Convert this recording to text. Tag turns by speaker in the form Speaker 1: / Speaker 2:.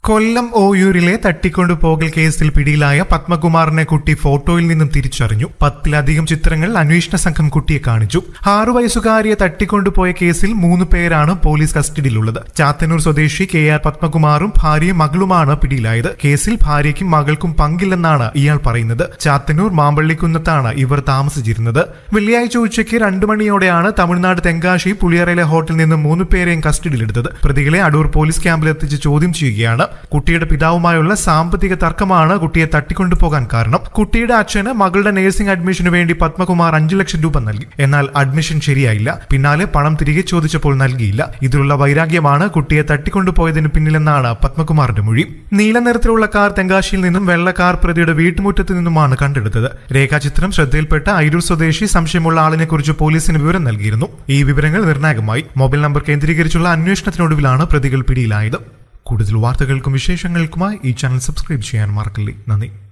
Speaker 1: കൊല്ലം ഓയൂരിലെ തട്ടിക്കൊണ്ടുപോകൽ കേസിൽ പിടിയിലായ പത്മകുമാറിനെ കുട്ടി ഫോട്ടോയിൽ നിന്നും തിരിച്ചറിഞ്ഞു പത്തിലധികം ചിത്രങ്ങൾ അന്വേഷണ സംഘം കുട്ടിയെ കാണിച്ചു ആറു വയസ്സുകാരിയെ തട്ടിക്കൊണ്ടുപോയ കേസിൽ മൂന്ന് പേരാണ് പോലീസ് കസ്റ്റഡിയിലുള്ളത് ചാത്തന്നൂർ സ്വദേശി കെ ആർ പത്മകുമാറും ഭാര്യയും മകളുമാണ് പിടിയിലായത് കേസിൽ ഭാര്യയ്ക്കും മകൾക്കും പങ്കില്ലെന്നാണ് ഇയാൾ പറയുന്നത് ചാത്തന്നൂർ മാമ്പള്ളിക്കുന്നത്താണ് ഇവർ താമസിച്ചിരുന്നത് വെള്ളിയാഴ്ച ഉച്ചയ്ക്ക് രണ്ടു മണിയോടെയാണ് തമിഴ്നാട് തെങ്കാശി പുളിയറയിലെ ഹോട്ടലിൽ നിന്ന് മൂന്ന് പേരെയും കസ്റ്റഡിയിലെടുത്തത് പ്രതികളെ അടൂർ പോലീസ് ക്യാമ്പിൽ എത്തിച്ച് ചോദ്യം ചെയ്യുകയാണ് കുട്ടിയുടെ പിതാവുമായുള്ള സാമ്പത്തിക തർക്കമാണ് കുട്ടിയെ തട്ടിക്കൊണ്ടുപോകാൻ കാരണം കുട്ടിയുടെ അച്ഛന് മകളുടെ നഴ്സിംഗ് അഡ്മിഷന് വേണ്ടി പത്മകുമാർ അഞ്ചു ലക്ഷം രൂപ നൽകി എന്നാൽ അഡ്മിഷൻ ശരിയായില്ല പിന്നാലെ പണം തിരികെ ചോദിച്ചപ്പോൾ നൽകിയില്ല ഇതിലുള്ള വൈരാഗ്യമാണ് കുട്ടിയെ തട്ടിക്കൊണ്ടുപോയതിന് പിന്നിലെന്നാണ് പത്മകുമാറിന്റെ മൊഴി നീല നിറത്തിലുള്ള കാർ തെങ്കാശിയിൽ നിന്നും വെള്ള കാർ പ്രതിയുടെ വീട്ടുമുറ്റത്ത് നിന്നുമാണ് കണ്ടെടുത്തത് രേഖാചിത്രം ശ്രദ്ധയിൽപ്പെട്ട അയിരൂർ സ്വദേശി സംശയമുള്ള ആളിനെ കുറിച്ച് പോലീസിന് വിവരം നൽകിയിരുന്നു ഈ വിവരങ്ങൾ നിർണായകമായി മൊബൈൽ നമ്പർ കേന്ദ്രീകരിച്ചുള്ള അന്വേഷണത്തിനൊടുവിലാണ് പ്രതികൾ പിടിയിലായത് കൂടുതൽ വാർത്തകൾക്കും വിശേഷങ്ങൾക്കുമായി ഈ ചാനൽ സബ്സ്ക്രൈബ് ചെയ്യാൻ മറക്കല്ലേ നന്ദി